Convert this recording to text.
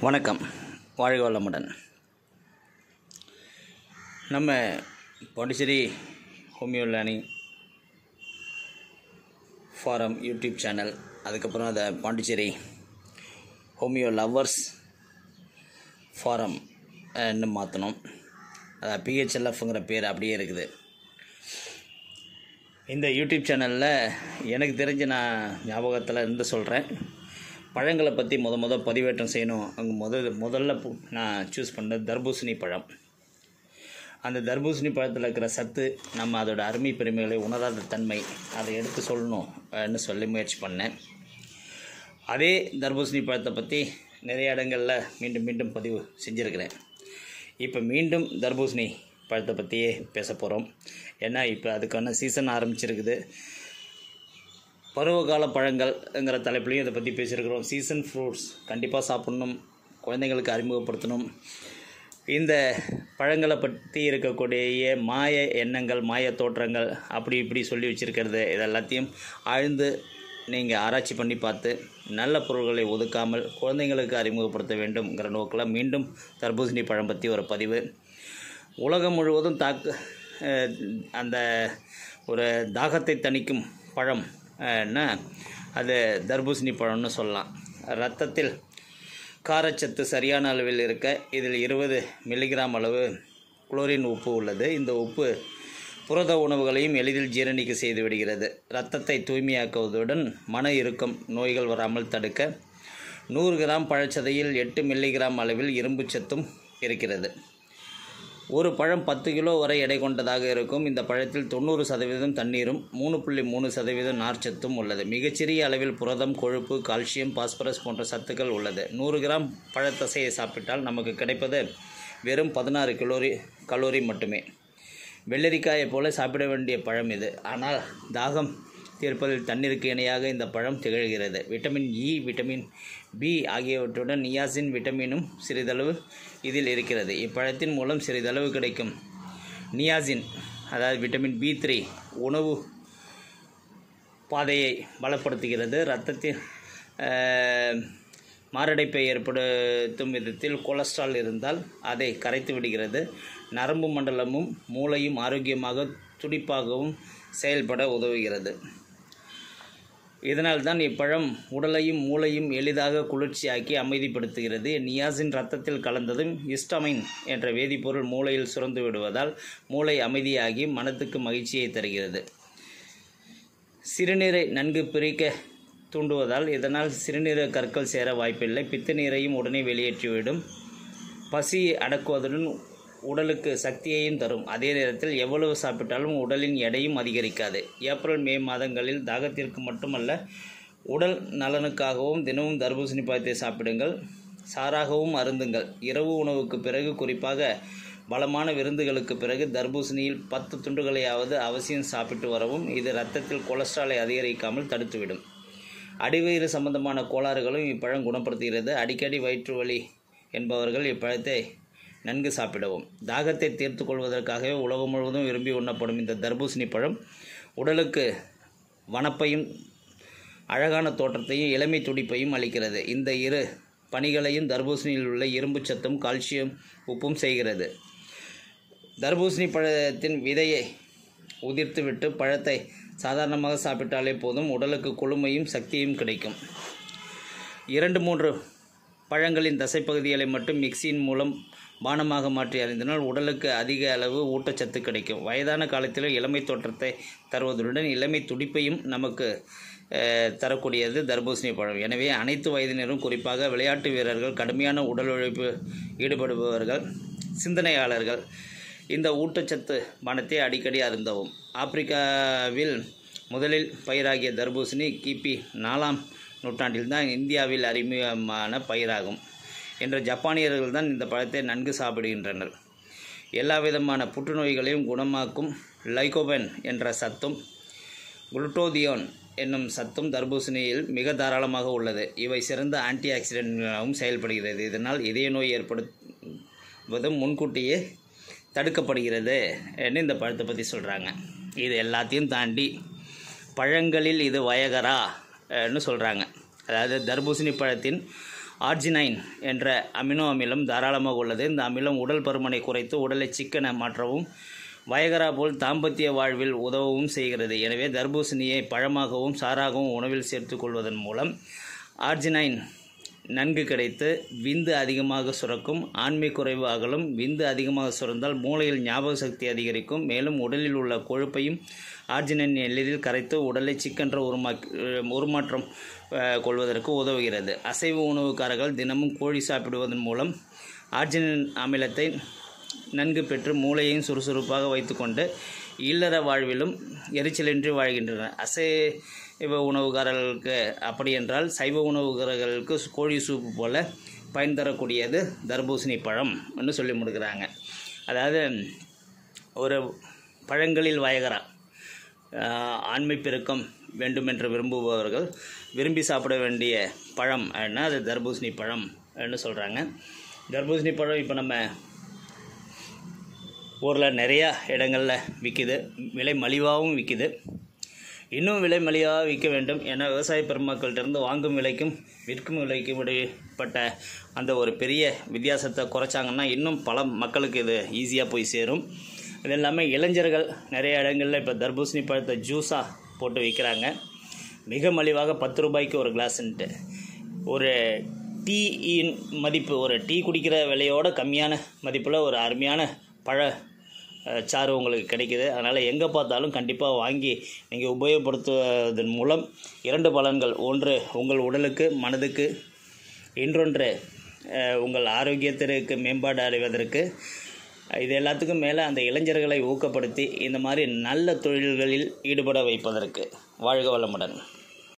வணக்கம் வாழ்க வளமுடன் நம்ம Pondicherry homeo learning forum YouTube channel அதுக்கப்புறம் அதை பாண்டிச்சேரி ஹோமியோ லவ்வர்ஸ் ஃபாரம் ன்னு மாற்றணும் அதை பிஹெச்எல்எஃப்ங்கிற பேர் அப்படியே இருக்குது இந்த யூடியூப் சேனலில் எனக்கு தெரிஞ்ச நான் ஞாபகத்தில் இருந்து சொல்கிறேன் பழங்களை பற்றி முத முத பதிவேற்றம் செய்யணும் அங்கே முதல் முதல்ல பு- நான் சூஸ் பண்ணது தர்பூசணி பழம் அந்த தர்பூசணி பழத்தில் இருக்கிற சத்து நம்ம அதோட அருமை பெருமைகளை உணராத தன்மை அதை எடுத்து சொல்லணும் ன்னு சொல்லி முயற்சி பண்ணேன் அதே தர்பூசணி பழத்தை பற்றி நிறைய இடங்களில் மீண்டும் மீண்டும் பதிவு செஞ்சுருக்கிறேன் இப்போ மீண்டும் தர்பூசணி பழத்தை பற்றியே பேச போகிறோம் ஏன்னா இப்போ அதுக்கான சீசன் ஆரம்பிச்சிருக்குது பருவகால பழங்கள்ங்கிற தலைப்புலையும் இதை பற்றி பேசியிருக்கிறோம் சீசன் ஃப்ரூட்ஸ் கண்டிப்பாக சாப்பிடணும் குழந்தைங்களுக்கு அறிமுகப்படுத்தணும் இந்த பழங்களை பற்றி இருக்கக்கூடிய மாய எண்ணங்கள் மாய தோற்றங்கள் அப்படி இப்படி சொல்லி வச்சுருக்கிறது இது எல்லாத்தையும் ஆழ்ந்து நீங்கள் ஆராய்ச்சி பண்ணி பார்த்து நல்ல பொருள்களை ஒதுக்காமல் குழந்தைங்களுக்கு அறிமுகப்படுத்த வேண்டும்ங்கிற நோக்கில் மீண்டும் தர்பூசணி பழம் பற்றி ஒரு பதிவு உலகம் முழுவதும் தாக்கு அஹ், அந்த ஒரு தாகத்தை தணிக்கும் பழம் ன்னா அது தர்பூசணி பழம்னு சொல்லலாம் ரத்தத்தில் காரச்சத்து சரியான அளவில் இருக்க இதில் இருபது மில்லிகிராம் அளவு குளோரின் உப்பு உள்ளது இந்த உப்பு புரத உணவுகளையும் எளிதில் ஜீரணிக்க செய்து விடுகிறது இரத்தத்தை தூய்மையாக்குவதுடன் மன இறுக்கம் நோய்கள் வராமல் தடுக்க நூறு கிராம் பழச்சதையில் எட்டு மில்லிகிராம் அளவில் இரும்புச் சத்தும் இருக்கிறது ஒரு பழம் பத்து கிலோ வரை எடை கொண்டதாக இருக்கும் இந்த பழத்தில் தொண்ணூறு சதவீதம் தண்ணீரும் மூணு புள்ளி மூணு சதவீதம் நார்ச்சத்தும் உள்ளது மிகச்சிறிய அளவில் புரதம் கொழுப்பு கால்சியம் பாஸ்பரஸ் போன்ற சத்துக்கள் உள்ளது நூறு கிராம் பழத்தசையை சாப்பிட்டால் நமக்கு கிடைப்பது வெறும் பதினாறு கிலோரி கலோரி மட்டுமே வெள்ளரிக்காயை போல சாப்பிட வேண்டிய பழம் இது ஆனால் தாகம் தீர்ப்பதில் தண்ணீருக்கு இணையாக இந்த பழம் திகழ்கிறது விட்டமின் இ விட்டமின் பி ஆகியவற்றுடன் நியாசின் விட்டமினும் சிறிதளவு இதில் இருக்கிறது இப்பழத்தின் மூலம் சிறிதளவு கிடைக்கும் நியாசின் அதாவது விட்டமின் பி த்ரீ உணவு பாதையை பலப்படுத்துகிறது இரத்தத்தில் அஹ், மாரடைப்பை ஏற்படுத்தும் விதத்தில் கொலஸ்ட்ரால் இருந்தால் அதை கரைத்து விடுகிறது நரம்பு மண்டலமும் மூளையும் ஆரோக்கியமாக துடிப்பாகவும் செயல்பட உதவுகிறது இதனால்தான் இப்பழம் உடலையும் மூளையும் எளிதாக குளிர்ச்சியாக்கி அமைதிப்படுத்துகிறது நியாசின் ரத்தத்தில் கலந்ததும் ஹிஸ்டமைன் என்ற வேதிப்பொருள் மூளையில் சுரந்து விடுவதால் மூளை அமைதியாகி மனத்துக்கு மகிழ்ச்சியை தருகிறது சிறுநீரை நன்கு பிரிக்க தூண்டுவதால் இதனால் சிறுநீரக கற்கள் சேர வாய்ப்பில்லை பித்த நீரையும் உடனே வெளியேற்றிவிடும் பசி அடக்குவதுடன் உடலுக்கு சக்தியையும் தரும் அதே நேரத்தில் எவ்வளவு சாப்பிட்டாலும் உடலின் எடையும் அதிகரிக்காது ஏப்ரல் மே மாதங்களில் தாகத்திற்கு மட்டுமல்ல உடல் நலனுக்காகவும் தினமும் தர்பூசணி பழத்தை சாப்பிடுங்கள் சாராகவும் அருந்துங்கள் இரவு உணவுக்கு பிறகு குறிப்பாக பலமான விருந்துகளுக்கு பிறகு தர்பூசணியில் பத்து துண்டுகளையாவது அவசியம் சாப்பிட்டு வரவும் இது இரத்தத்தில் கொலஸ்ட்ராலை அதிகரிக்காமல் தடுத்துவிடும் அடிவயிறு சம்பந்தமான கோளாறுகளும் இப்பழம் குணப்படுத்துகிறது அடிக்கடி வயிற்று வலி என்பவர்கள் இப்பழத்தை நன்கு சாப்பிடவும் தாகத்தை தீர்த்து கொள்வதற்காகவே உலகம் முழுவதும் விரும்பி உண்ணப்படும் இந்த தர்பூசணி பழம் உடலுக்கு வனப்பையும் அழகான தோற்றத்தையும் இளமை துடிப்பையும் அளிக்கிறது இந்த இரு பணிகளையும் தர்பூசணியில் உள்ள இரும்புச் சத்தும் கால்சியம் உப்பும் செய்கிறது தர்பூசணி பழத்தின் விதையை உதிர்த்துவிட்டு பழத்தை சாதாரணமாக சாப்பிட்டாலே போதும் உடலுக்கு குளுமையும் சக்தியும் கிடைக்கும் இரண்டு மூன்று பழங்களின் தசைப்பகுதிகளை மட்டும் மிக்சியின் மூலம் பானமாக மாற்றி அறிந்தினால் உடலுக்கு அதிக அளவு ஊட்டச்சத்து கிடைக்கும் வயதான காலத்திலும் இளமை தோற்றத்தை தருவதுடன் இளமை துடிப்பையும் நமக்கு அஹ், தரக்கூடியது தர்பூசணி பழம் எனவே அனைத்து வயதினரும் குறிப்பாக விளையாட்டு வீரர்கள் கடுமையான உடல் உழைப்பு ஈடுபடுபவர்கள் சிந்தனையாளர்கள் இந்த ஊட்டச்சத்து பானத்தை அடிக்கடி அருந்தவும் ஆப்பிரிக்காவில் முதலில் பயிராகிய தர்பூசணி கிபி நாலாம் நூற்றாண்டில்தான் இந்தியாவில் அறிமுகமான பயிராகும் என்ற ஜப்பானியர்கள் தான் இந்த பழத்தை நன்கு சாப்பிடுகின்றனர் எல்லா விதமான புற்றுநோய்களையும் குணமாக்கும் லைகோபென் என்ற சத்தும் குளுட்டோதியோன் என்னும் சத்தும் தர்பூசணியில் மிக தாராளமாக உள்ளது இவை சிறந்த ஆன்டி ஆக்சிடென்ட்களாகவும் செயல்படுகிறது இதனால் இதய நோய் ஏற்படுவதும் முன்கூட்டியே தடுக்கப்படுகிறது என்று இந்த பழத்தை பற்றி சொல்கிறாங்க இது எல்லாத்தையும் தாண்டி பழங்களில் இது வயகரா ன்னு சொல்கிறாங்க அதாவது தர்பூசணி பழத்தின் ஆர்ஜினைன் என்ற அமினோ அமிலம் தாராளமாக உள்ளது இந்த அமிலம் உடல் பருமனை குறைத்து உடலை சிக்கன மாற்றவும் வயகரா போல் தாம்பத்திய வாழ்வில் உதவவும் செய்கிறது எனவே தர்பூசணியை பழமாகவும் சாறாகவும் உணவில் சேர்த்துக் கொள்வதன் மூலம் ஆர்ஜினைன் நன்கு கிடைத்து விந்து அதிகமாக சுரக்கும் ஆண்மை குறைவு அகலும் விந்து அதிகமாக சுரந்தால் மூளையில் ஞாபக சக்தி அதிகரிக்கும் மேலும் உடலில் உள்ள கொழுப்பையும் ஆர்ஜினைன் எளிதில் கரைத்து உடலை சிக்கென்ற உருமாக்கி உருமாற்றம் அஹ், கொள்வதற்கு உதவுகிறது அசைவ உணவுக்காரர்கள் தினமும் கோழி சாப்பிடுவதன் மூலம் ஆர்ஜினைன் அமிலத்தை நன்கு பெற்று மூளையையும் சுறுசுறுப்பாக வைத்துக்கொண்டு இல்லற வாழ்விலும் எரிச்சலின்றி வாழ்கின்றனர் அசைவ உணவுகாரர்களுக்கு அப்படி என்றால் சைவ உணவுகாரர்களுக்கு கோழி சூப்பு போல பயன் தரக்கூடியது தர்பூசணி பழம் என்று சொல்லி முடிக்கிறாங்க அதாவது ஒரு பழங்களில் வயகரா ஆஹ், ஆண்மை பெருக்கம் வேண்டுமென்று விரும்புபவர்கள் விரும்பி சாப்பிட வேண்டிய பழம் அப்படின்னா அது தர்பூசணி பழம் என்று சொல்கிறாங்க தர்பூசணி பழம் இப்போ நம்ம ஊரில் நிறையா இடங்களில் விற்கிது விலை மலிவாகவும் விற்கிது இன்னும் விலை மலிவாக விற்க வேண்டும் ஏன்னா விவசாய பெருமக்கள்கிட்டருந்து வாங்கும் விலைக்கும் விற்கும் விலைக்கும் இடைப்பட்ட அந்த ஒரு பெரிய வித்தியாசத்தை குறைச்சாங்கன்னா இன்னும் பல மக்களுக்கு இது ஈஸியாக போய் சேரும் அது இல்லாமல் இளைஞர்கள் நிறைய இடங்களில் இப்போ தர்பூசணி பழத்தை ஜூஸாக போட்டு விற்கிறாங்க மிக மலிவாக பத்து ரூபாய்க்கு ஒரு கிளாஸ்ன்ட்டு ஒரு டீயின் மதிப்பு ஒரு டீ குடிக்கிற விலையோட கம்மியான மதிப்பில் ஒரு அருமையான பழ அஹ், சாறு உங்களுக்கு கிடைக்குது அதனால் எங்கே பார்த்தாலும் கண்டிப்பாக வாங்கி நீங்கள் உபயோகப்படுத்துவதன் மூலம் இரண்டு பலன்கள் ஒன்று உங்கள் உடலுக்கு மனதுக்கு இன்னொன்று அஹ், உங்கள் ஆரோக்கியத்திற்கு மேம்பாடு அடைவதற்கு இது எல்லாத்துக்கும் மேலே அந்த இளைஞர்களை ஊக்கப்படுத்தி இந்த மாதிரி நல்ல தொழில்களில் ஈடுபட வைப்பதற்கு வாழ்க வளமுடன்